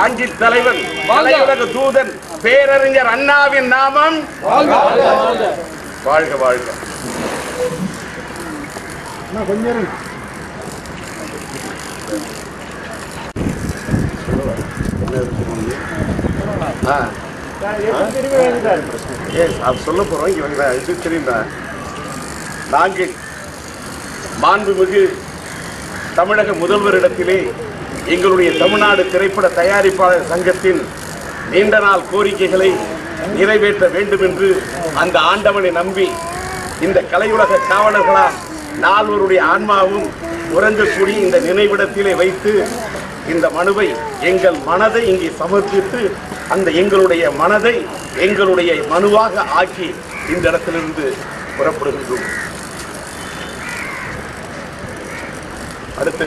காஞ்சி தலைவன் கலையுலக தூதன் பேரறிஞர் அண்ணாவின் நாமம் வாழ்க வாழ்க ஆ. Yes, அது சொல்ல போறோம் இவங்க இது தெரியுமா நாங்கள் மாண்புமிகு தமிழக முதல்வரிடத்திலே எங்களுடைய தமிழ்நாடு திரைப்பட தயாரிப்பாளர் சங்கத்தின் நீண்ட நாள் கோரிக்கைகளை நிறைவேற்ற வேண்டும் என்று அந்த ஆண்டவனை நம்பி இந்த கலையுலக காவலர்களால் நால்வருடைய ஆன்மாவும் உறங்கக்கூடிய இந்த நினைவிடத்திலே வைத்து இந்த மனுவை எங்கள் மனதை இங்கே சமர்ப்பித்து அந்த எங்களுடைய மனதை எங்களுடைய மனுவாக ஆக்கி இந்த இடத்திலிருந்து புறப்படுகின்றோம் அடுத்து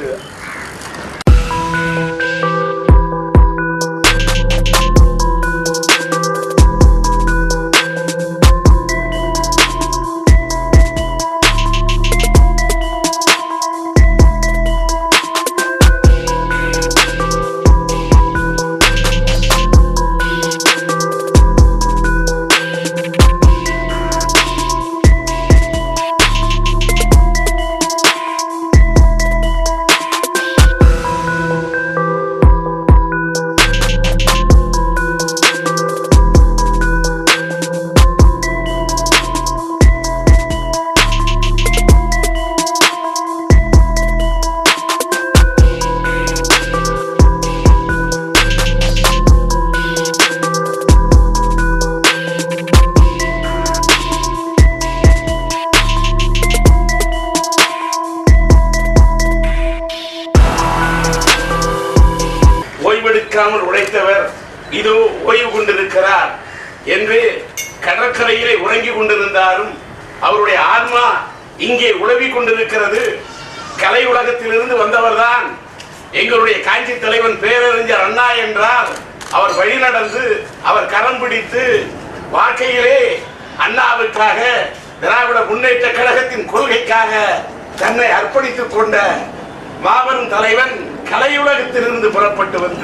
ஓய்வெடுக்காமல் உழைத்தவர் இதோ ஓய்வு கொண்டிருக்கிறார் என்று கடற்கரையிலே உறங்கிக் கொண்டிருந்தாலும் அவருடைய ஆன்மா இங்கே உழவிக் கொண்டிருக்கிறது கலை உலகத்திலிருந்து வந்தவர்தான் எங்களுடைய காஞ்சி தலைவன் பேரறிஞர் அண்ணா என்றால் அவர் வழி நடந்து அவர் கரம் பிடித்து வாழ்க்கையிலே அண்ணாவுக்காக திராவிட முன்னேற்ற கழகத்தின் கொள்கைக்காக தன்னை அர்ப்பணித்துக் கொண்ட மாபெரும் தலைவன் கலையுலகத்திலிருந்து புறப்பட்டு வந்து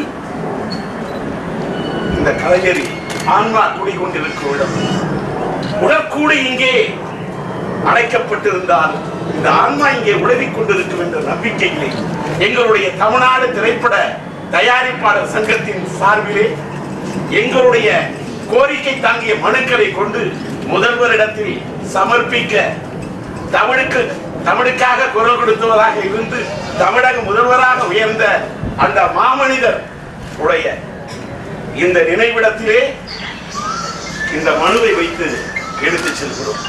இந்த கலைஞரில் ஆன்மா குடிகொண்டிருக்கும் இடம் உடற்கூடு இங்கே அடைக்கப்பட்டிருந்தால் இந்த ஆன்மா இங்கே உழவிக் கொண்டிருக்கும் என்ற நம்பிக்கையிலே எங்களுடைய தமிழ்நாடு திரைப்பட தயாரிப்பாளர் சங்கத்தின் சார்பிலே எங்களுடைய கோரிக்கை தாங்கிய மனுக்களை கொண்டு முதல்வரிடத்தில் சமர்ப்பிக்க தமிழுக்கு தமிழுக்காக குரல் கொடுத்தவராக இருந்து தமிழக முதல்வராக உயர்ந்த அந்த மாமனிதர் உடைய இந்த நினைவிடத்திலே இந்த மனுவை வைத்து எடுத்துச் செல்கிறோம்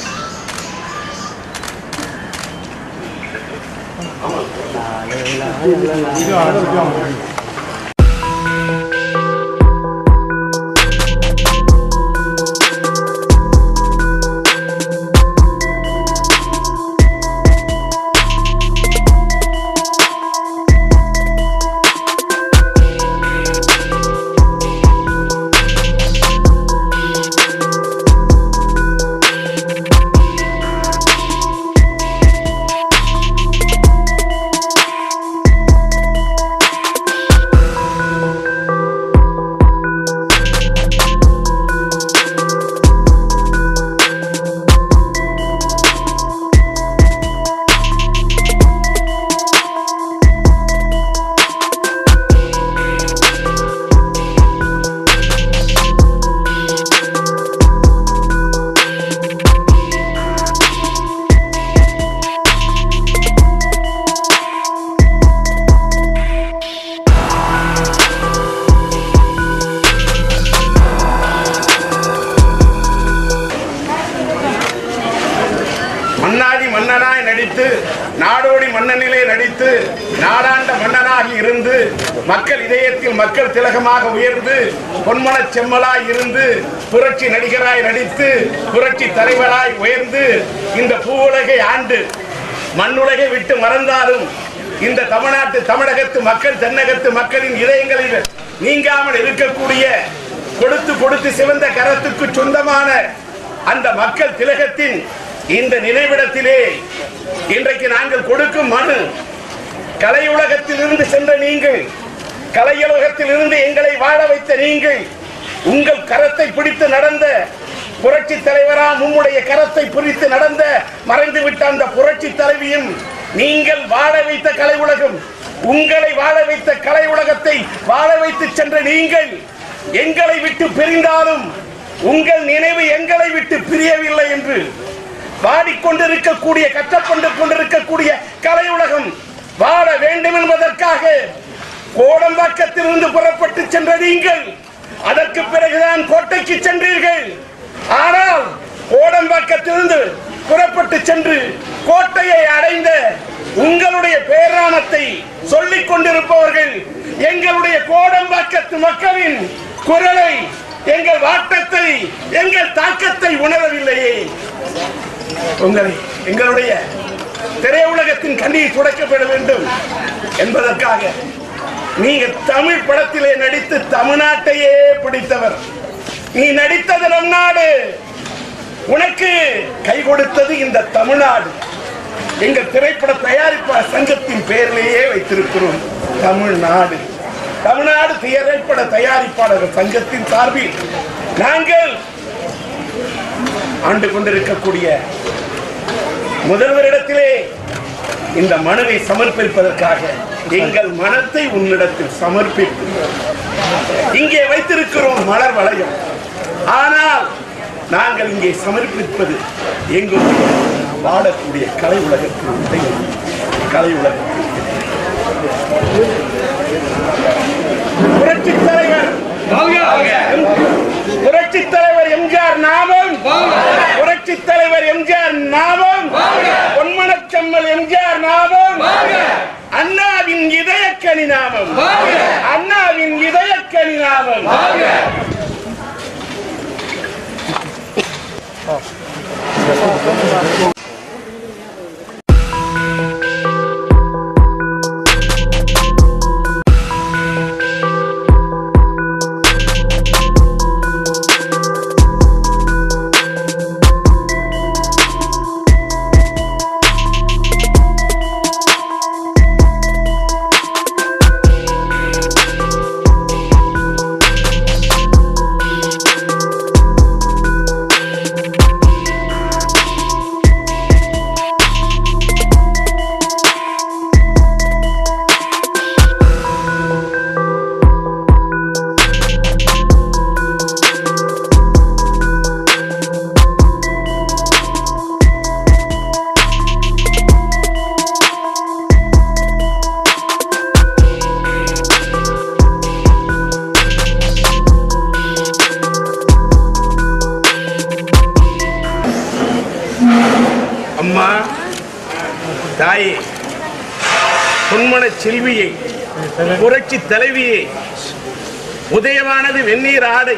மன்னாடி மன்னனாய் நடித்து நாடோடி மன்னனிலே நடித்து நாடாண்ட மன்னனாகி இருந்து மக்கள் இதயத்தில் மக்கள் திலகமாக உயர்ந்து பொன்மனச் செம்மலாய் இருந்து புரட்சி நடிகராய் நடித்து புரட்சி தலைவராய் உயர்ந்து இந்த பூவுலகை ஆண்டு மண்ணுலகை விட்டு மறந்தாலும் இந்த தமிழ்நாட்டு தமிழகத்து மக்கள் தென்னகத்து மக்களின் இதயங்களில் நீங்காமல் இருக்கக்கூடிய கொடுத்து கொடுத்து சிவந்த கரத்துக்கு சொந்தமான அந்த மக்கள் திலகத்தின் இந்த நினைவிடத்திலே இன்றைக்கு நாங்கள் கொடுக்கும் மனு கலையுலகத்தில் இருந்து சென்ற நீங்கள் கலையுலகத்தில் இருந்து எங்களை வாழ வைத்த நீங்கள் உங்கள் கரத்தை பிடித்து நடந்த புரட்சி தலைவரா உம்முடைய கரத்தை பிடித்து நடந்த மறைந்து விட்ட அந்த புரட்சி தலைவியும் நீங்கள் வாழ வைத்த கலை உலகம் உங்களை வாழ வைத்த கலை உலகத்தை வாழ வைத்து சென்ற நீங்கள் எங்களை விட்டு பிரிந்தாலும் உங்கள் நினைவு எங்களை விட்டு பிரியவில்லை என்று வாடிக்கொண்டிருக்கக்கூடிய கஷ்டப்பட்டு கொண்டிருக்கக்கூடிய கலை உலகம் வாழ வேண்டும் என்பதற்காக கோடம்பாக்கத்திலிருந்து புறப்பட்டு சென்ற நீங்கள் அதற்கு பிறகுதான் கோட்டைக்கு சென்றீர்கள் ஆனால் கோடம்பாக்கத்திலிருந்து புறப்பட்டு சென்று கோட்டையை அடைந்த உங்களுடைய பேராமத்தை சொல்லிக் கொண்டிருப்பவர்கள் எங்களுடைய கோடம்பாக்கத்து மக்களின் குரலை எங்கள் வாட்டத்தை எங்கள் தாக்கத்தை உணரவில்லையே உங்களை எங்களுடைய திரையுலகத்தின் கண்ணியை துடைக்கப்பட வேண்டும் என்பதற்காக நீங்க தமிழ் படத்திலே நடித்து தமிழ்நாட்டையே பிடித்தவர் நீ நடித்தது நம் நாடு உனக்கு கை கொடுத்தது இந்த தமிழ்நாடு எங்கள் திரைப்பட தயாரிப்பாளர் சங்கத்தின் பெயரிலேயே வைத்திருக்கிறோம் தமிழ்நாடு தமிழ்நாடு திரைப்பட தயாரிப்பாளர்கள் சங்கத்தின் சார்பில் நாங்கள் ஆண்டு கொண்டிருக்கக்கூடிய முதல்வரிடத்திலே இந்த மனுவை சமர்ப்பிப்பதற்காக எங்கள் மனத்தை உன்னிடத்தில் சமர்ப்பித்து இங்கே வைத்திருக்கிறோம் மலர் வளையம் ஆனால் நாங்கள் இங்கே சமர்ப்பிப்பது எங்களுடைய வாழக்கூடிய கலை உலகத்தின் உதயம் கலை உலகத்தின் புரட்சி தலைவர் புரட்சி தலைவர் எம்ஜிஆர் நாமம் புரட்சி தலைவர் எம்ஜிஆர் நாமம் பொன்மனச்செம்மல் எம்ஜிஆர் நாமம் அண்ணாவின் இதயக்கனி நாமம் அண்ணாவின் இதயக்கனி நாமம் அம்மா தாயே பொன்மன செல்வியை புரட்சி தலைவியை உதயமானது வெந்நீர் ஆடை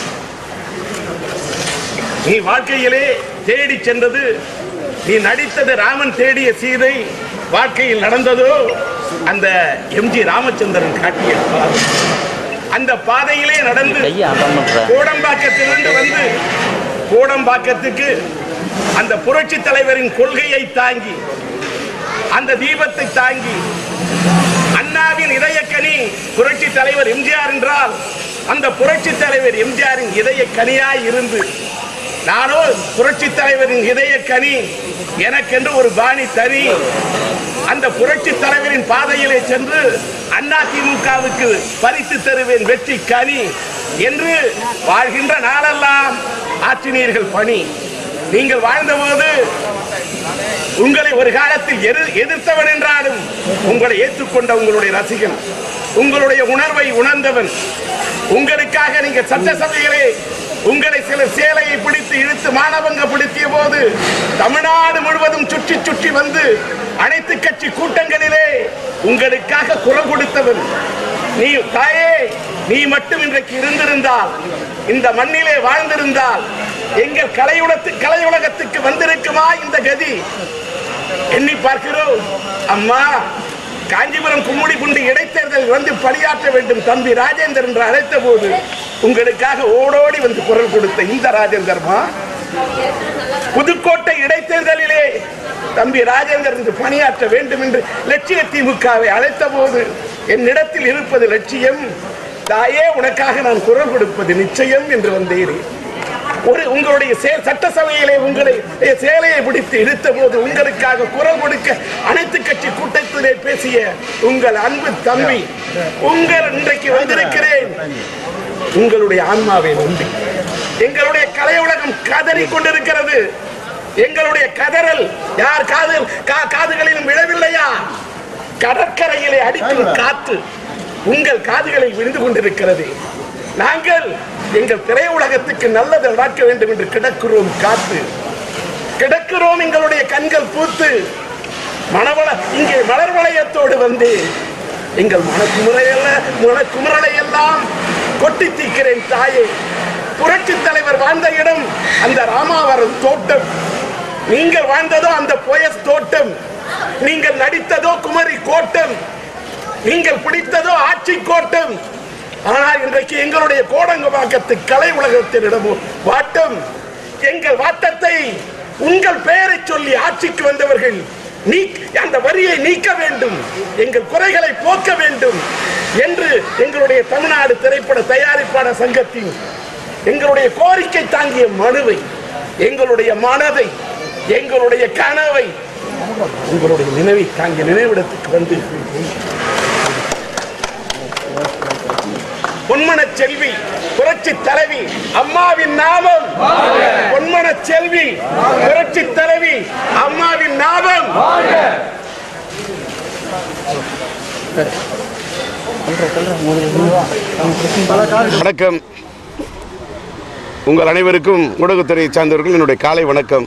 நீ வாழ்க்கையிலே தேடி சென்றது நீ நடித்தது ராமன் தேடிய சீதை வாழ்க்கையில் நடந்ததோ அந்த எம்ஜி ராமச்சந்திரன் காட்டிய பாதை அந்த பாதையிலே நடந்து கையை ஆட்டம் பண்ற கோடம்பாக்கத்திலிருந்து வந்து கோடம்பாக்கத்துக்கு அந்த புரட்சி தலைவரின் கொள்கையை தாங்கி அந்த தீபத்தை தாங்கி அண்ணாவின் இதயக்கனி புரட்சி தலைவர் எம்ஜிஆர் என்றால் அந்த புரட்சி தலைவர் எம்ஜிஆரின் இதய கனியாய் இருந்து நானோ புரட்சி தலைவரின் இதய கனி எனக்கென்று ஒரு பாணி தனி அந்த புரட்சி தலைவரின் பாதையிலே சென்று அண்ணா திமுகவுக்கு பரிசு தருவேன் வெற்றி கனி என்று வாழ்கின்ற நாளெல்லாம் ஆற்றினீர்கள் பணி நீங்கள் வாழ்ந்தபோது உங்களை ஒரு காலத்தில் எதிர் எதிர்த்தவன் என்றாலும் உங்களை ஏற்றுக்கொண்ட உங்களுடைய ரசிகன் உங்களுடைய உணர்வை உணர்ந்தவன் உங்களுக்காக நீங்க சட்டசபையிலே உங்களை சில சேலையை பிடித்து இழுத்து மானபங்கப்படுத்திய போது தமிழ்நாடு முழுவதும் சுற்றி சுற்றி வந்து அனைத்து கட்சி கூட்டங்களிலே உங்களுக்காக குரல் கொடுத்தவன் நீ தாயே நீ மட்டும் இன்றைக்கு இருந்திருந்தால் இந்த மண்ணிலே வாழ்ந்திருந்தால் எங்கள் கலையுலத்து கலையுலகத்துக்கு வந்திருக்குமா இந்த கதி எண்ணி பார்க்கிறோம் அம்மா காஞ்சிபுரம் கும்முடி குண்டு இடைத்தேர்தல் வந்து பணியாற்ற வேண்டும் தம்பி ராஜேந்தர் என்று அழைத்த போது உங்களுக்காக ஓடோடி வந்து குரல் கொடுத்த இந்த ராஜேந்தர்மா புதுக்கோட்டை இடைத்தேர்தலிலே தம்பி ராஜேந்தர் என்று பணியாற்ற வேண்டும் என்று லட்சிய திமுகவை அழைத்த போது என்னிடத்தில் இருப்பது லட்சியம் தாயே உனக்காக நான் குரல் கொடுப்பது நிச்சயம் என்று வந்தேன் ஒரு உங்களுடைய சே- சட்டசபையிலே உங்களை எ, சேலையை பிடித்து இழுத்த போது உங்களுக்காக குரல் கொடுக்க அனைத்து கட்சி கூட்டத்திலே பேசிய உங்கள் அன்பு தம்பி உங்கள் இன்றைக்கு வந்திருக்கிறேன் உங்களுடைய ஆன்மாவை நம்பி எங்களுடைய கலை உலகம் கதறி கொண்டிருக்கிறது எங்களுடைய கதறல் யார் காது கா- காதுகளிலும் விழவில்லையா கடற்கரையிலே அடிக்கும் காத்து உங்கள் காதுகளில் விழுந்து கொண்டிருக்கிறது நாங்கள் எங்கள் திரையுலகத்துக்கு நல்லது நடக்க வேண்டும் என்று கிடக்கிறோம் காத்து கிடக்கிறோம் எங்களுடைய கண்கள் பூத்து மணவள இங்கே மலர் வளையத்தோடு வந்து எங்கள் மனக்குமுறையல்ல மனக்குமுறலை எல்லாம் கொட்டி தீக்கிறேன் தாயே புரட்சி தலைவர் வாழ்ந்த இடம் அந்த ராமாவரம் தோட்டம் நீங்கள் வாழ்ந்ததோ அந்த போயஸ் தோட்டம் நீங்கள் நடித்ததோ குமரி கோட்டம் நீங்கள் பிடித்ததோ ஆட்சி கோட்டம் ஆனால் இன்றைக்கு எங்களுடைய கோடங்கபாக்கத்து கலை உலகத்தினிடமோ வாட்டம் எங்கள் வாட்டத்தை உங்கள் பெயரை சொல்லி ஆட்சிக்கு வந்தவர்கள் நீ அந்த வரியை நீக்க வேண்டும் எங்கள் குறைகளை போக்க வேண்டும் என்று எங்களுடைய தமிழ்நாடு திரைப்பட தயாரிப்பாளர் சங்கத்தின் எங்களுடைய கோரிக்கை தாங்கிய மனுவை எங்களுடைய மனதை எங்களுடைய கனவை உங்களுடைய நினைவை தாங்கிய நினைவிடத்துக்கு வந்து பொன்மன செல்வி புரட்சி தலைவி அம்மாவின் நாமம் பொன்மன செல்வி புரட்சி தலைவி அம்மாவின் நாமம் வணக்கம் உங்கள் அனைவருக்கும் ஊடகத்துறை சார்ந்தவர்கள் என்னுடைய காலை வணக்கம்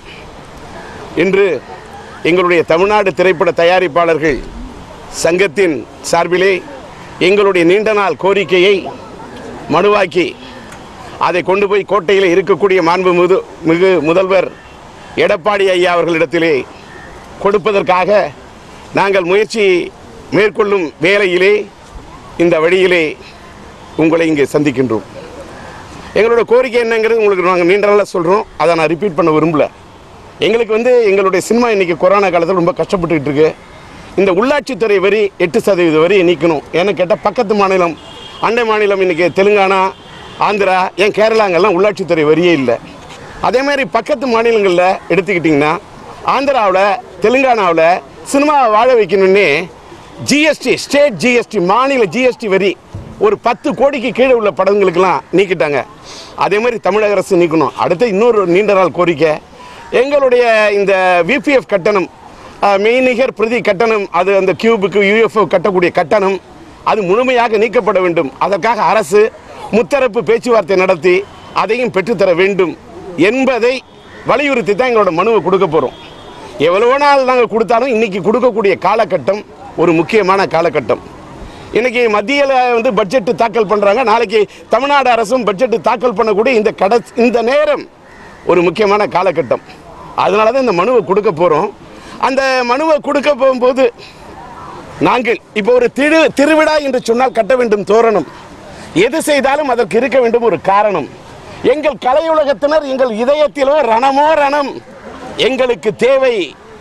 இன்று எங்களுடைய தமிழ்நாடு திரைப்பட தயாரிப்பாளர்கள் சங்கத்தின் சார்பிலே எங்களுடைய நீண்ட நாள் கோரிக்கையை மனுவாக்கி அதை கொண்டு போய் கோட்டையில் இருக்கக்கூடிய மாண்பு முது மிகு முதல்வர் எடப்பாடி ஐயா அவர்களிடத்திலே கொடுப்பதற்காக நாங்கள் முயற்சி மேற்கொள்ளும் வேளையிலே இந்த வழியிலே உங்களை இங்கே சந்திக்கின்றோம் எங்களோட கோரிக்கை என்னங்கிறது உங்களுக்கு நாங்கள் நீண்ட நாளாக சொல்கிறோம் அதை நான் ரிப்பீட் பண்ண விரும்பல எங்களுக்கு வந்து எங்களுடைய சினிமா இன்னைக்கு கொரோனா காலத்தில் ரொம்ப கஷ்டப்பட்டுக்கிட்டு இருக்கு இந்த உள்ளாட்சித்துறை வரி எட்டு சதவீத வரி நீக்கணும் ஏன்னு கேட்டால் பக்கத்து மாநிலம் அண்டை மாநிலம் இன்னைக்கு தெலுங்கானா ஆந்திரா ஏன் கேரளாங்கெல்லாம் உள்ளாட்சித்துறை வரியே இல்லை அதே மாதிரி பக்கத்து மாநிலங்களில் எடுத்துக்கிட்டிங்கன்னா ஆந்திராவில் தெலுங்கானாவில் சினிமாவை வாழ வைக்கணுன்னே ஜிஎஸ்டி ஸ்டேட் ஜிஎஸ்டி மாநில ஜிஎஸ்டி வரி ஒரு பத்து கோடிக்கு கீழே உள்ள படங்களுக்கெல்லாம் நீக்கிட்டாங்க அதே மாதிரி தமிழக அரசு நீக்கணும் அடுத்து இன்னொரு நீண்ட நாள் கோரிக்கை எங்களுடைய இந்த விபிஎஃப் கட்டணம் அஹ், மெய்நிகர் பிரதி கட்டணம் அது அந்த கியூபுக்கு யூஎஃப்ஓ கட்டக்கூடிய கட்டணம் அது முழுமையாக நீக்கப்பட வேண்டும் அதற்காக அரசு முத்தரப்பு பேச்சுவார்த்தை நடத்தி அதையும் பெற்றுத்தர வேண்டும் என்பதை வலியுறுத்தி தான் எங்களோட மனுவை கொடுக்க போகிறோம் எவ்வளவோ நாள் நாங்கள் கொடுத்தாலும் இன்னைக்கு கொடுக்கக்கூடிய காலகட்டம் ஒரு முக்கியமான காலகட்டம் இன்னைக்கு மத்தியில் வந்து பட்ஜெட் தாக்கல் பண்ணுறாங்க நாளைக்கு தமிழ்நாடு அரசும் பட்ஜெட் தாக்கல் பண்ணக்கூடிய இந்த கட இந்த நேரம் ஒரு முக்கியமான காலகட்டம் அதனால தான் இந்த மனுவை கொடுக்க போகிறோம் அந்த மனுவை கொடுக்க போகும்போது நாங்கள் இப்போ ஒரு திரு திருவிழா என்று சொன்னால் கட்ட வேண்டும் தோரணம் எது செய்தாலும் அதற்கு இருக்க வேண்டும் ஒரு காரணம் எங்கள் கலையுலகத்தினர் எங்கள் இதயத்திலோ ரணமோ ரணம் எங்களுக்கு தேவை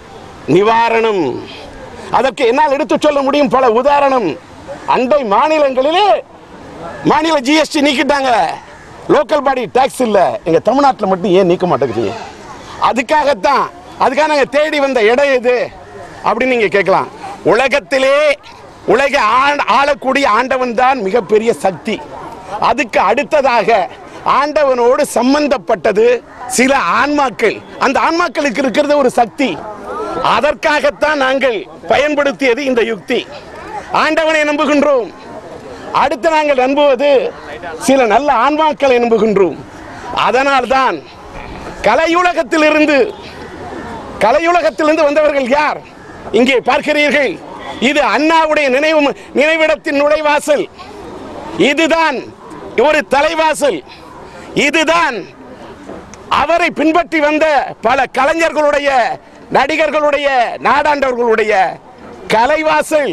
நிவாரணம் அதற்கு என்னால் எடுத்துச் சொல்ல முடியும் பல உதாரணம் அண்டை மாநிலங்களிலே மாநில ஜிஎஸ்டி நீக்கிட்டாங்க லோக்கல் பாடி டாக்ஸ் இல்லை எங்க தமிழ்நாட்டில் மட்டும் ஏன் நீக்க மாட்டேங்கிறீங்க அதுக்காகத்தான் அதுக்காக நாங்கள் தேடி வந்த இடம் எது அப்படின்னு நீங்க கேட்கலாம் உலகத்திலே உலக ஆண்- ஆளக்கூடிய ஆண்டவன் தான் மிகப்பெரிய சக்தி அதுக்கு அடுத்ததாக ஆண்டவனோடு சம்பந்தப்பட்டது சில ஆன்மாக்கள் அந்த ஆன்மாக்களுக்கு இருக்கிறது ஒரு சக்தி அதற்காகத்தான் நாங்கள் பயன்படுத்தியது இந்த யுக்தி ஆண்டவனை நம்புகின்றோம் அடுத்து நாங்கள் நம்புவது சில நல்ல ஆன்மாக்களை நம்புகின்றோம் அதனால்தான் கலையுலகத்திலிருந்து கலையுலகத்திலிருந்து வந்தவர்கள் யார் இங்கே பார்க்கிறீர்கள் இது அண்ணாவுடைய நினைவு நினைவிடத்தின் நுழைவாசல் இதுதான் ஒரு தலைவாசல் இதுதான் அவரை பின்பற்றி வந்த பல கலைஞர்களுடைய நடிகர்களுடைய நாடாண்டவர்களுடைய கலைவாசல்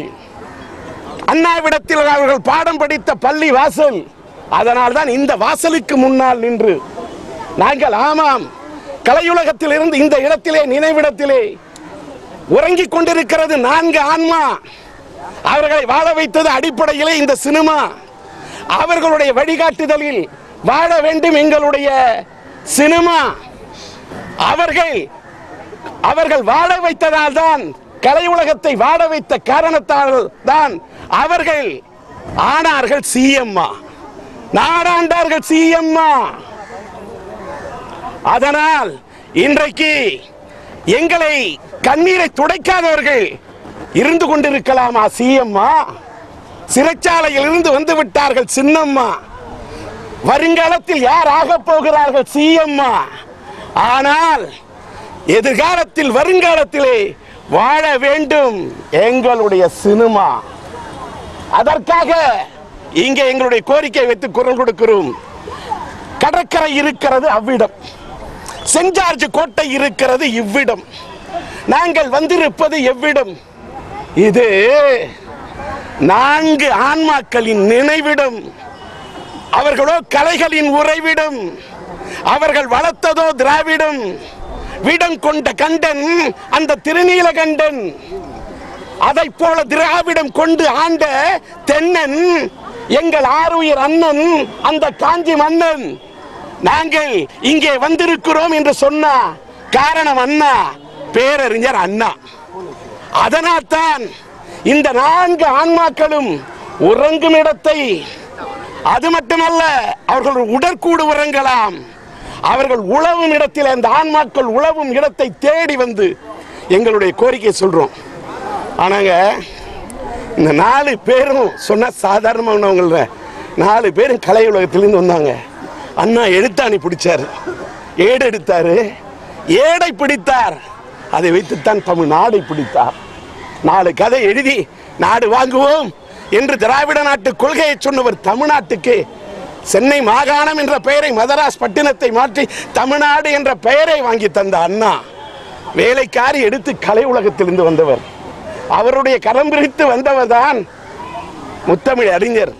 அண்ணாவிடத்தில் அவர்கள் பாடம் படித்த பள்ளி வாசல் அதனால் தான் இந்த வாசலுக்கு முன்னால் நின்று நாங்கள் ஆமாம் கலையுலகத்தில் இருந்து இந்த இடத்திலே நினைவிடத்திலே உறங்கிக் கொண்டிருக்கிறது நான்கு ஆன்மா அவர்களை வாழ வைத்தது அடிப்படையிலே இந்த சினிமா அவர்களுடைய வழிகாட்டுதலில் வாழ வேண்டும் எங்களுடைய சினிமா அவர்கள் அவர்கள் வாழ வைத்ததால் தான் கலை உலகத்தை வாழ வைத்த காரணத்தால் தான் அவர்கள் ஆனார்கள் சிஎம்மா நாடாண்டார்கள் சிஎம்மா அதனால் இன்றைக்கு எங்களை கண்ணீரை துடைக்காதவர்கள் இருந்து கொண்டிருக்கலாமா சிஎம்மா சிறைச்சாலையில் இருந்து வந்து விட்டார்கள் சின்னம்மா வருங்காலத்தில் யார் ஆகப் போகிறார்கள் சிஎம்மா ஆனால் எதிர்காலத்தில் வருங்காலத்திலே வாழ வேண்டும் எங்களுடைய சினிமா அதற்காக இங்கே எங்களுடைய கோரிக்கை வைத்து குரல் கொடுக்கிறோம் கடற்கரை இருக்கிறது அவ்விடம் செஞ்சார்ஜ் கோட்டை இருக்கிறது இவ்விடம் நாங்கள் வந்திருப்பது எவ்விடம் இது நான்கு ஆன்மாக்களின் நினைவிடம் அவர்களோ கலைகளின் உறைவிடம் அவர்கள் வளர்த்ததோ திராவிடம் விடம் கொண்ட கண்டன் அந்த திருநீலகண்டன் அதைப் போல திராவிடம் கொண்டு ஆண்ட தென்னன் எங்கள் ஆருயிர் அண்ணன் அந்த காஞ்சி மன்னன் நாங்கள் இங்கே வந்திருக்கிறோம் என்று சொன்னா காரணம் அண்ணா பேரறிஞர் அண்ணா அதனால் தான் இந்த நான்கு ஆன்மாக்களும் உறங்கும் இடத்தை அது மட்டுமல்ல அவர்கள் உடற்கூடு உறங்கலாம் அவர்கள் உழவும் இடத்தில் அந்த ஆன்மாக்கள் உழவும் இடத்தை தேடி வந்து எங்களுடைய கோரிக்கை சொல்றோம் ஆனாங்க இந்த நாலு பேரும் சொன்ன சாதாரணமானவங்கள நாலு பேரும் கலை உலகத்திலிருந்து வந்தாங்க அண்ணா எழுத்தாணி பிடிச்சாரு ஏடு எடுத்தாரு ஏடை பிடித்தார் அதை வைத்துத்தான் தமிழ் நாடை பிடித்தார் நாலு கதை எழுதி நாடு வாங்குவோம் என்று திராவிட நாட்டு கொள்கையை சொன்னவர் தமிழ்நாட்டுக்கு சென்னை மாகாணம் என்ற பெயரை மதராஸ் பட்டினத்தை மாற்றி தமிழ்நாடு என்ற பெயரை வாங்கி தந்த அண்ணா வேலைக்காரி எடுத்து கலை உலகத்திலிருந்து வந்தவர் அவருடைய கரம் பிரித்து வந்தவர் தான் முத்தமிழ் அறிஞர்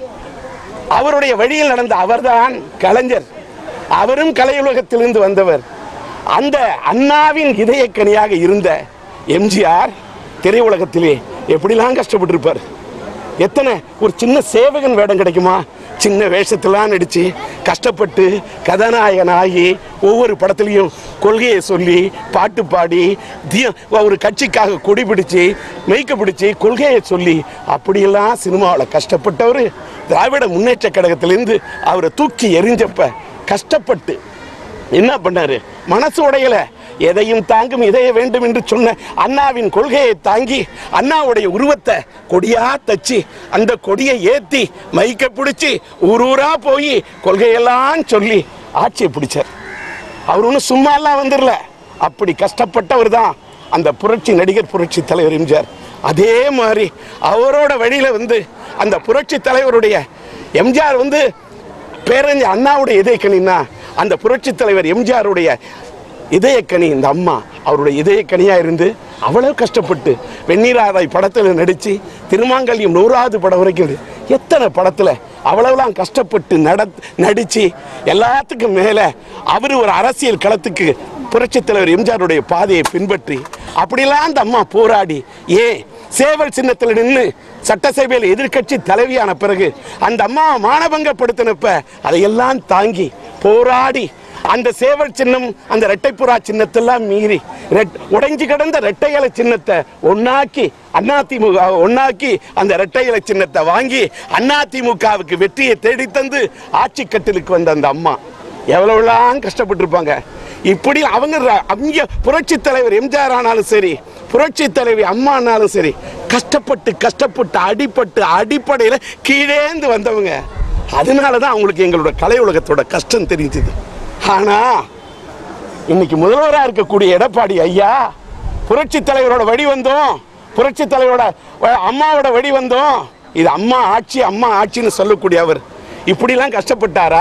அவருடைய வழியில் நடந்த அவர்தான் கலைஞர் அவரும் கலையுலகத்திலிருந்து வந்தவர் அந்த அண்ணாவின் இதயக்கனியாக இருந்த எம்ஜிஆர் திரையுலகத்திலே எப்படிலாம் கஷ்டப்பட்டிருப்பார் எத்தனை ஒரு சின்ன சேவகன் வேடம் கிடைக்குமா சின்ன வேஷத்தெல்லாம் நடிச்சு கஷ்டப்பட்டு கதாநாயகனாகி ஒவ்வொரு படத்துலையும் கொள்கையை சொல்லி பாட்டு பாடி தி- ஒரு கட்சிக்காக கொடி பிடிச்சு மெய்க்க பிடிச்சு கொள்கையை சொல்லி அப்படியெல்லாம் சினிமாவில் கஷ்டப்பட்டவர் திராவிட முன்னேற்ற கழகத்திலேருந்து அவரை தூக்கி எறிஞ்சப்ப கஷ்டப்பட்டு என்ன பண்ணாரு மனசு உடையல எதையும் தாங்கும் இதய வேண்டும் என்று சொன்ன அண்ணாவின் கொள்கையை தாங்கி அண்ணாவுடைய உருவத்தை கொடியா தச்சு அந்த கொடியை ஏத்தி மைக்க பிடிச்சி ஊர் ஊரா போய் கொள்கையெல்லாம் சொல்லி ஆட்சியை பிடிச்சார் அவர் ஒன்றும் சும்மாலாம் வந்துடல அப்படி கஷ்டப்பட்டவர் தான் அந்த புரட்சி நடிகர் புரட்சி தலைவர் எம்ஜிஆர் அதே மாதிரி அவரோட வழியில வந்து அந்த புரட்சி தலைவருடைய எம்ஜிஆர் வந்து பேரறிஞர் அண்ணாவுடைய இதயக்கணின்னா அந்த புரட்சி தலைவர் எம்ஜிஆருடைய இதயக்கனி இந்த அம்மா அவருடைய இதயக்கனியா இருந்து அவ்வளவு கஷ்டப்பட்டு வெந்நீராதாய் படத்தில் நடிச்சு திருமாங்கல்யம் நூறாவது படம் வரைக்கும் எத்தனை படத்துல அவ்வளவுலாம் கஷ்டப்பட்டு நட நடிச்சு எல்லாத்துக்கும் மேல அவர் ஒரு அரசியல் களத்துக்கு புரட்சி தலைவர் எம்ஜிஆருடைய பாதையை பின்பற்றி அப்படிலாம் அந்த அம்மா போராடி ஏன் சேவல் சின்னத்தில் நின்று சட்டசபையில் எதிர்க்கட்சி தலைவியான பிறகு அந்த அம்மா மானபங்கப்படுத்தினப்ப அதையெல்லாம் தாங்கி போராடி அந்த சேவல் சின்னம் அந்த ரெட்டைப்புறா சின்னத்தெல்லாம் மீறி ரெட் உடைஞ்சு கிடந்த ரெட்டை இலை சின்னத்தை ஒன்னாக்கி அதிமுக ஒன்னாக்கி அந்த ரெட்டை இலை சின்னத்தை வாங்கி அதிமுகவுக்கு வெற்றியை தேடித் தந்து ஆட்சி கட்டிலுக்கு வந்த அந்த அம்மா எவ்வளவுலாம் கஷ்டப்பட்டிருப்பாங்க இப்படி அவங்க ர- அவங்க புரட்சி தலைவர் எம்ஜிஆர் ஆனாலும் சரி புரட்சி தலைவி அம்மா ஆனாலும் சரி கஷ்டப்பட்டு கஷ்டப்பட்டு அடிபட்டு அடிப்படையில் கீழேந்து வந்தவங்க அதனால தான் அவங்களுக்கு எங்களோட கலை உலகத்தோட கஷ்டம் தெரிஞ்சுது ஆனா இன்னைக்கு முதல்வராக இருக்கக்கூடிய எடப்பாடி ஐயா புரட்சி தலைவரோட வழி வந்தோம் புரட்சி தலைவரோட வ- அம்மாவோட வழி வந்தோம் இது அம்மா ஆட்சி அம்மா ஆட்சின்னு சொல்லக்கூடிய அவர் இப்படிலாம் கஷ்டப்பட்டாரா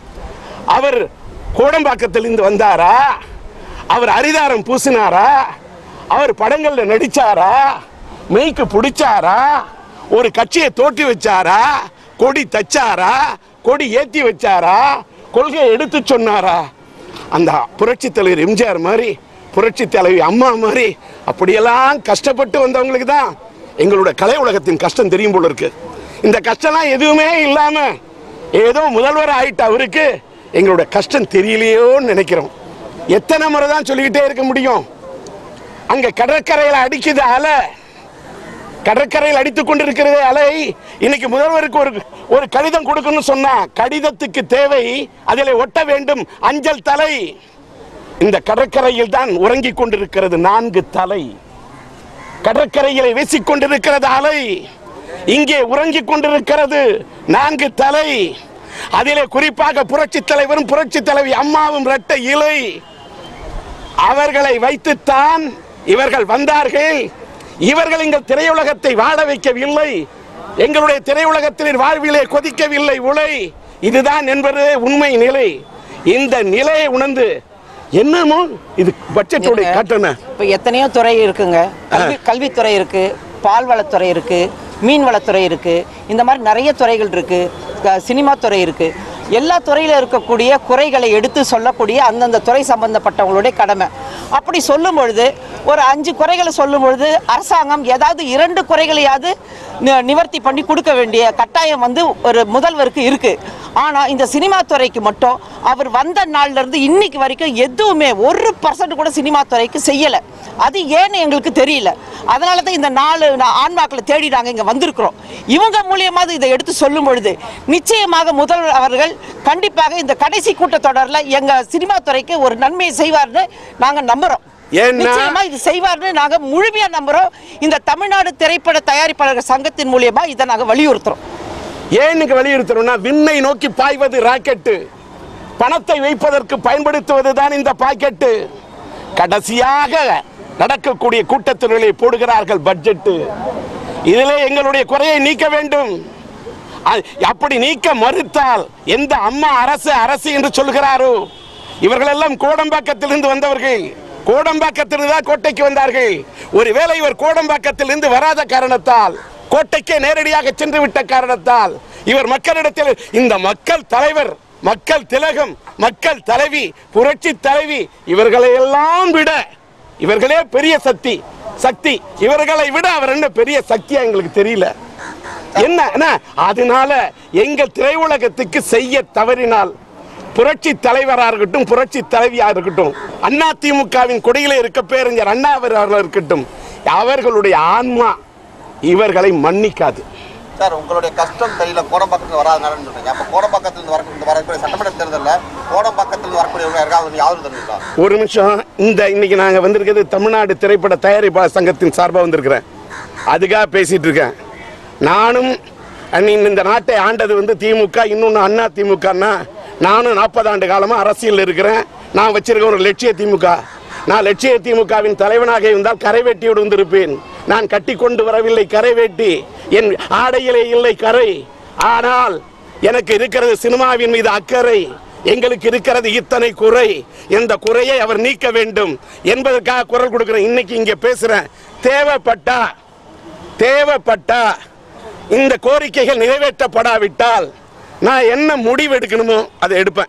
அவர் கோடம்பாக்கத்திலிருந்து வந்தாரா அவர் அரிதாரம் பூசினாரா அவர் படங்கள்ல நடிச்சாரா மெய்க்கு பிடிச்சாரா ஒரு கட்சியை தோட்டி வச்சாரா கொடி தச்சாரா கொடி ஏத்தி வச்சாரா கொள்கையை எடுத்து சொன்னாரா அந்த புரட்சி தலைவர் எம்ஜிஆர் மாதிரி புரட்சி தலைவி அம்மா மாதிரி அப்படியெல்லாம் கஷ்டப்பட்டு வந்தவங்களுக்கு தான் எங்களுடைய கலை உலகத்தின் கஷ்டம் தெரியும் போல இருக்கு இந்த கஷ்டம்லாம் எதுவுமே இல்லாம ஏதோ முதல்வர் ஆயிட்ட அவருக்கு எங்களுடைய கஷ்டம் தெரியலையோன்னு நினைக்கிறோம் எத்தனை முறை தான் சொல்லிக்கிட்டே இருக்க முடியும் அங்க கடற்கரையில் அடிக்குது அலை கடற்கரையில் அடித்துக் கொண்டிருக்கிறது அலை இன்னைக்கு முதல்வருக்கு ஒரு ஒரு கடிதம் கொடுக்கணும்னு சொன்னா கடிதத்துக்கு தேவை அதில் ஒட்ட வேண்டும் அஞ்சல் தலை இந்த கடற்கரையில் தான் உறங்கிக் கொண்டிருக்கிறது நான்கு தலை கடற்கரையிலே வீசிக் கொண்டிருக்கிறது அலை இங்கே உறங்கிக் கொண்டிருக்கிறது நான்கு தலை அதிலே குறிப்பாக புரட்சி தலைவரும் புரட்சி தலைவி அம்மாவும் இரட்டை இலை அவர்களை வைத்துத்தான் இவர்கள் வந்தார்கள் இவர்கள் எங்கள் திரையுலகத்தை வாழ வைக்கவில்லை எங்களுடைய திரையுலகத்தின் வாழ்விலே கொதிக்கவில்லை உலை இதுதான் என்பது உண்மை நிலை இந்த நிலையை உணர்ந்து என்னமோ இது பட்ஜெட்டோட கட்டண இப்போ எத்தனையோ துறை இருக்குங்க கல்வி கல்வித்துறை இருக்கு பால்வளத்துறை இருக்கு மீன்வளத்துறை இருக்கு இந்த மாதிரி நிறைய துறைகள் இருக்கு க- சினிமா துறை இருக்கு எல்லா துறையில இருக்கக்கூடிய குறைகளை எடுத்து சொல்லக்கூடிய அந்தந்த துறை சம்பந்தப்பட்டவங்களுடைய கடமை அப்படி சொல்லும் பொழுது ஒரு அஞ்சு குறைகளை சொல்லும் பொழுது அரசாங்கம் ஏதாவது இரண்டு குறைகளையாவது நி- நிவர்த்தி பண்ணி கொடுக்க வேண்டிய கட்டாயம் வந்து ஒரு முதல்வருக்கு இருக்கு ஆனா இந்த சினிமா துறைக்கு மட்டும் அவர் வந்த நாள்ல இருந்து இன்னைக்கு வரைக்கும் எதுவுமே ஒரு பர்சன்ட் கூட சினிமா துறைக்கு செய்யல அது ஏன்னு எங்களுக்கு தெரியல அதனால தான் இந்த நாலு நா- ஆன்மாக்களை தேடி நாங்க இங்க வந்திருக்கிறோம் இவங்க மூலியமாவது இதை எடுத்து சொல்லும் பொழுது நிச்சயமாக முதல்வர் அவர்கள் கண்டிப்பாக இந்த கடைசி கூட்டத்தொடர்ல எங்க சினிமா துறைக்கு ஒரு நன்மையை செய்வார்னு நாங்க நம்புறோம் ஏன்னா- நிச்சயமா இது செய்வார்னு நாங்க முழுமையா நம்புறோம் இந்த தமிழ்நாடு திரைப்பட தயாரிப்பாளர்கள் சங்கத்தின் மூலியமா இதை நாங்க வலியுறுத்துறோம் ஏனுக்கு வலியுறுத்தணும்னா விண்ணை நோக்கி பாய்வது ராக்கெட்டு பணத்தை வைப்பதற்கு பயன்படுத்துவது தான் இந்த பாக்கெட்டு கடைசியாக நடக்கக்கூடிய கூட்டத்திலே போடுகிறார்கள் பட்ஜெட்டு இதிலே எங்களுடைய குறையை நீக்க வேண்டும் அ- அப்படி நீக்க மறுத்தால் எந்த அம்மா அரசு அரசு என்று சொல்கிறாரோ இவர்கள் எல்லாம் கோடம்பாக்கத்திலிருந்து வந்தவர்கள் கோடம்பாக்கத்திலிருந்து தான் கோட்டைக்கு வந்தார்கள் ஒருவேளை இவர் கோடம்பாக்கத்திலிருந்து வராத காரணத்தால் கோட்டைக்கே நேரடியாக சென்று விட்ட காரணத்தால் இவர் மக்களிடத்தில் இந்த மக்கள் தலைவர் மக்கள் திலகம் மக்கள் தலைவி புரட்சி தலைவி இவர்களை எல்லாம் விட இவர்களே பெரிய சக்தி சக்தி இவர்களை விட அவர் என்ன பெரிய சக்தியா எங்களுக்கு தெரியல என்ன என்ன? அதனால எங்கள் திரையுலகத்துக்கு செய்ய தவறினால் புரட்சி தலைவராக இருக்கட்டும் புரட்சி தலைவியாக இருக்கட்டும் அண்ணா திமுகவின் கொடியிலே இருக்க பேரறிஞர் அண்ணா அவர்கள் இருக்கட்டும் அவர்களுடைய ஆன்மா இவர்களை மன்னிக்காது சார் உங்களுடைய கஷ்டம் தெரியல கோடம்பாக்கத்தில் வராதனாலன்னு சொல்றீங்க அப்போ கோடம்பாக்கத்தில் வர இந்த வரக்கூடிய சட்டமன்ற தேர்தலில் கோடம்பாக்கத்தில் வரக்கூடியவங்க யாருக்காவது வந்து யாரும் தருவீங்களா ஒரு நிமிஷம் இந்த இன்னைக்கு நாங்கள் வந்திருக்கிறது தமிழ்நாடு திரைப்பட தயாரிப்பாளர் சங்கத்தின் சார்பாக வந்திருக்கிறேன் அதுக்காக பேசிட்டு இருக்கேன் நானும் அன்னி இந்த நாட்டை ஆண்டது வந்து திமுக இன்னொன்று அண்ணா திமுகன்னா நானும் நாற்பது ஆண்டு காலமாக அரசியலில் இருக்கிறேன் நான் வச்சிருக்க ஒரு லட்சிய திமுக நான் லட்சிய திமுகவின் தலைவனாக இருந்தால் கரை வெட்டியோடு வந்திருப்பேன் நான் கட்டி கொண்டு வரவில்லை கரை வெட்டி என் ஆடையிலே இல்லை கரை ஆனால் எனக்கு இருக்கிறது சினிமாவின் மீது அக்கறை எங்களுக்கு இருக்கிறது இத்தனை குறை இந்த குறையை அவர் நீக்க வேண்டும் என்பதற்காக குரல் கொடுக்கிறேன் இன்னைக்கு இங்க பேசுறேன் தேவைப்பட்டா தேவைப்பட்டா இந்த கோரிக்கைகள் நிறைவேற்றப்படாவிட்டால் நான் என்ன முடிவு எடுக்கணுமோ அதை எடுப்பேன்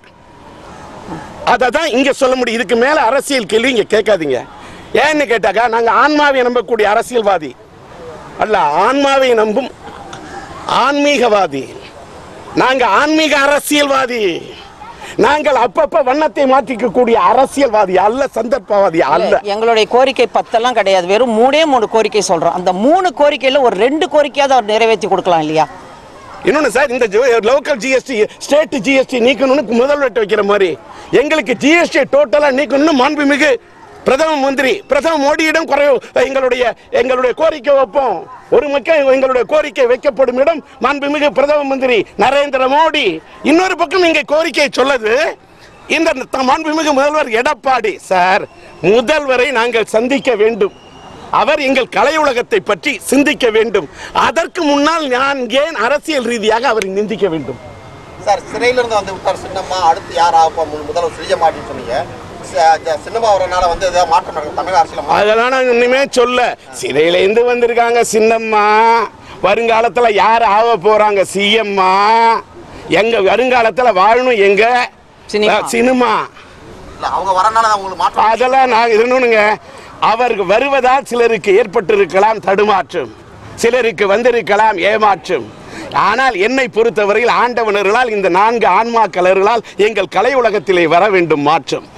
அதை தான் இங்க சொல்ல முடியும் இதுக்கு மேல அரசியல் கேள்வி இங்க கேட்காதீங்க ஏன்னு கேட்டாக்கா நாங்க ஆன்மாவை நம்பக்கூடிய அரசியல்வாதி அல்ல ஆன்மாவை நம்பும் ஆன்மீகவாதி நாங்க ஆன்மீக அரசியல்வாதி நாங்கள் அப்பப்ப வண்ணத்தை மாற்றிக்கக்கூடிய அரசியல்வாதி அல்ல சந்தர்ப்பவாதி அல்ல எங்களுடைய கோரிக்கை பத்தெல்லாம் கிடையாது வெறும் மூணே மூணு கோரிக்கை சொல்றோம் அந்த மூணு கோரிக்கையில ஒரு ரெண்டு கோரிக்கையாவது அவர் நிறைவேற்றி கொடுக்கலாம் இல்லையா இன்னொன்று சார் இந்த லோக்கல் ஜிஎஸ்டி ஸ்டேட் ஜிஎஸ்டி நீக்கணும்னு முதல்வர்கிட்ட வைக்கிற மாதிரி எங்களுக்கு ஜிஎஸ்டி டோட்டலாக நீக்கணும்னு மாண்புமிகு பிரதம மந்திரி பிரதம மோடியிடம் குறை எங்களுடைய எங்களுடைய கோரிக்கை வைப்போம் ஒரு மக்கள் எங்களுடைய கோரிக்கை வைக்கப்படும் இடம் மாண்புமிகு பிரதம மந்திரி நரேந்திர மோடி இன்னொரு பக்கம் இங்கே கோரிக்கை சொல்லுது இந்த த- மாண்புமிகு முதல்வர் எடப்பாடி சார் முதல்வரை நாங்கள் சந்திக்க வேண்டும் அவர் எங்கள் கலை உலகத்தை பற்றி சிந்திக்க வேண்டும் அதற்கு முன்னால் நான் ஏன் அரசியல் ரீதியாக அவரை நிந்திக்க வேண்டும் சார் சிறையிலிருந்து வந்து விட்டார் சின்னம்மா அடுத்து யார் ஆக முதல்வர் செய்ய மாட்டேன்னு சொன்னீங்க ச- ஜ- சின்னம்மா வரனால வந்து ஏதாவது மாற்றம் நடக்கும் தமிழக அரசியல் அதெல்லாம் நான் இனிமே சொல்ல சிறையிலேருந்து வந்திருக்காங்க சின்னம்மா வருங்காலத்துல யார் ஆக போறாங்க சிஎம்மா எங்க வருங்காலத்துல வாழணும் எங்க சினிமா. அஹ், சினிமா இல்லை அவங்க வரனால தான் உங்களுக்கு மாற்றம் அதெல்லாம் நான் இருக்கணுங்க அவருக்கு வருவதால் சிலருக்கு ஏற்பட்டிருக்கலாம் தடுமாற்றம் சிலருக்கு வந்திருக்கலாம் ஏமாற்றம் ஆனால் என்னை பொறுத்தவரையில் ஆண்டவனர்களால் இந்த நான்கு ஆன்மா கலர்களால் எங்கள் கலை உலகத்திலே வர வேண்டும் மாற்றம்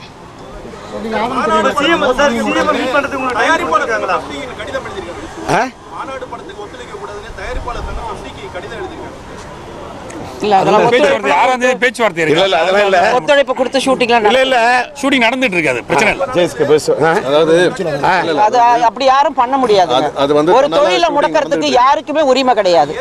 ஆ? இல்ல அதெல்லாம் பேச்சுவார்த்தை ஆறாம் தேதி பேச்சுவார்த்தை இல்ல இருக்கு இல்ல அதெல்லாம் இல்ல ஒத்துழைப்பு கொடுத்து ஷூட்டிங்லாம் இல்ல இல்ல ஷூட்டிங் நடந்துட்டு இருக்காது பிரச்சனை இல்லை ஜெயஸ்க்கு பேசு ஆ? அதாவது ஆ. அது அப்படி யாரும் பண்ண முடியாது அது- அது வந்து ஒரு பண்ணாதான் தொழிலை shooting முடக்கிறதுக்கு வந்துட்டு யாருக்குமே உரிமை கிடையாது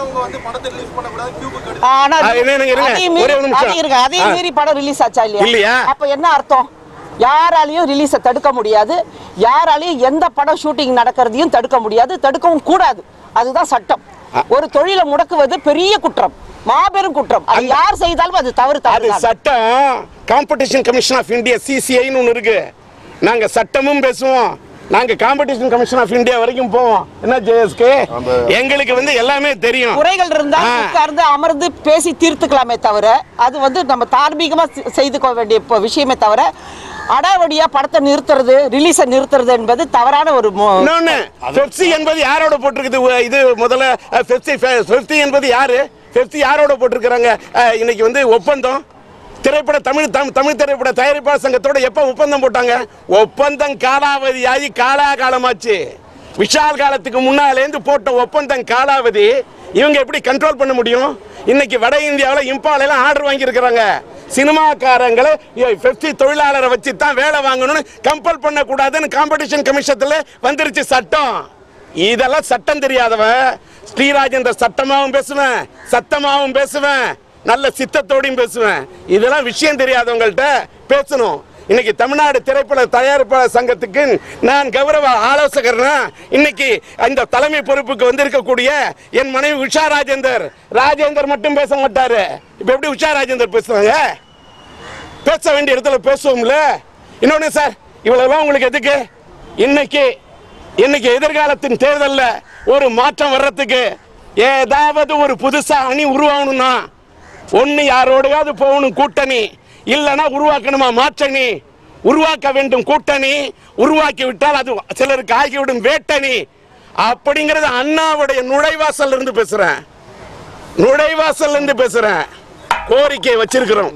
ஆனா ஆ, இருங்க, இருங்க, இருங்க. அதையும் ஒரே மீறி- ஒரு நிமிஷம். அதையும் இருங்க, அதையும் ஆ. மீறி படம் ரிலீஸ் ஆச்சா இல்லையா இல்லையா? அப்ப என்ன அர்த்தம் யாராலையும் ரிலீஸை தடுக்க முடியாது யாராலையும் எந்த படம் ஷூட்டிங் நடக்கிறதையும் தடுக்க முடியாது தடுக்கவும் கூடாது அதுதான் சட்டம் ஒரு தொழிலை முடக்குவது பெரிய குற்றம் மாபெரும் குற்றம் அது யார் செய்தாலும் அது தவறு அது தவறு சட்டம் காம்படிஷன் கமிஷன் ஆஃப் இந்தியா சிசிஐன்னு ஒன்று இருக்கு நாங்க சட்டமும் பேசுவோம் நாங்க காம்படிஷன் கமிஷன் ஆஃப் இந்தியா வரைக்கும் போவோம் என்ன ஜேஎஸ்கே எங்களுக்கு வந்து எல்லாமே தெரியும் குறைகள் இருந்தா ஆ. உட்கார்ந்து அமர்ந்து பேசி தீர்த்துக்கலாமே தவிர அது வந்து நம்ம தார்மீகமா செ- செய்து கொள்ள வேண்டிய இப்ப விஷயமே தவிர அடாவடியா படத்தை நிறுத்துறது ரிலீஸை நிறுத்துறது என்பது தவறான ஒரு மு- இன்னொன்னு பெப்சி என்பது யாரோட போட்டிருக்குது உ- இது முதல்ல அஹ், பெப்சி ஃபே- பெப்சி என்பது யாரு பெப்சி யாரோட போட்டிருக்கிறாங்க அஹ், இன்னைக்கு வந்து ஒப்பந்தம் திரைப்பட தமிழ் தம்- தமிழ் திரைப்பட தயாரிப்பாளர் சங்கத்தோட எப்ப ஒப்பந்தம் போட்டாங்க ஒப்பந்தம் காலாவதியாகி காலாகாலமாச்சு விஷால் காலத்துக்கு முன்னாலேருந்து போட்ட ஒப்பந்தம் காலாவதி இவங்க எப்படி கண்ட்ரோல் பண்ண முடியும் இன்னைக்கு வட இந்தியாவில் இம்பால எல்லாம் ஆர்டர் வாங்கி இருக்கிறாங்க சினிமாக்காரங்களை பெப்சி தொழிலாளரை வச்சு தான் வேலை வாங்கணும்னு கம்பல் பண்ணக்கூடாதுன்னு காம்படிஷன் கமிஷத்துல வந்துருச்சு சட்டம் இதெல்லாம் சட்டம் தெரியாதவன் ஸ்ரீராஜேந்திர சட்டமாவும் பேசுவேன் சத்தமாவும் பேசுவேன் நல்ல சித்தத்தோடையும் பேசுவேன் இதெல்லாம் விஷயம் தெரியாதவங்கள்ட்ட பேசணும் இன்னைக்கு தமிழ்நாடு திரைப்பட தயாரிப்பாளர் சங்கத்துக்கு நான் கௌரவ ஆலோசகர்னா இன்னைக்கு இந்த தலைமை பொறுப்புக்கு வந்திருக்கக்கூடிய என் மனைவி உஷா ராஜேந்தர் ராஜேந்தர் மட்டும் பேச மாட்டாரு இப்ப எப்படி உஷா ராஜேந்தர் பேசுவாங்க பேச வேண்டிய இடத்துல பேசுவோம்ல இன்னொன்னு சார் இவ்வளவுலாம் உங்களுக்கு எதுக்கு இன்னைக்கு இன்னைக்கு எதிர்காலத்தின் தேர்தல்ல ஒரு மாற்றம் வர்றதுக்கு ஏதாவது ஒரு புதுசா அணி உருவாகணும்னா ஒண்ணு யாரோடையாவது போகணும் கூட்டணி இல்லைன்னா உருவாக்கணுமா மாற்றணி உருவாக்க வேண்டும் கூட்டணி உருவாக்கி விட்டால் அது சிலருக்கு ஆகிவிடும் வேட்டணி அப்படிங்கறது அண்ணாவுடைய நுழைவாசல் இருந்து பேசுறேன் நுழைவாசல் இருந்து பேசுறேன் கோரிக்கை வச்சிருக்கிறோம்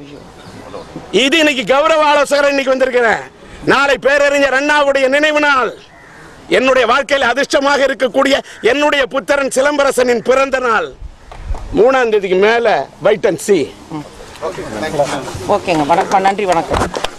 இது இன்னைக்கு கௌரவ ஆலோசகர் இன்னைக்கு வந்திருக்கிறேன் நாளை பேரறிஞர் அண்ணாவுடைய நினைவு நாள் என்னுடைய வாழ்க்கையில் அதிர்ஷ்டமாக இருக்கக்கூடிய என்னுடைய புத்திரன் சிலம்பரசனின் பிறந்த நாள் மூணாம் தேதிக்கு மேல வைட் அண்ட் சி ஓகேங்க வணக்கம் நன்றி வணக்கம்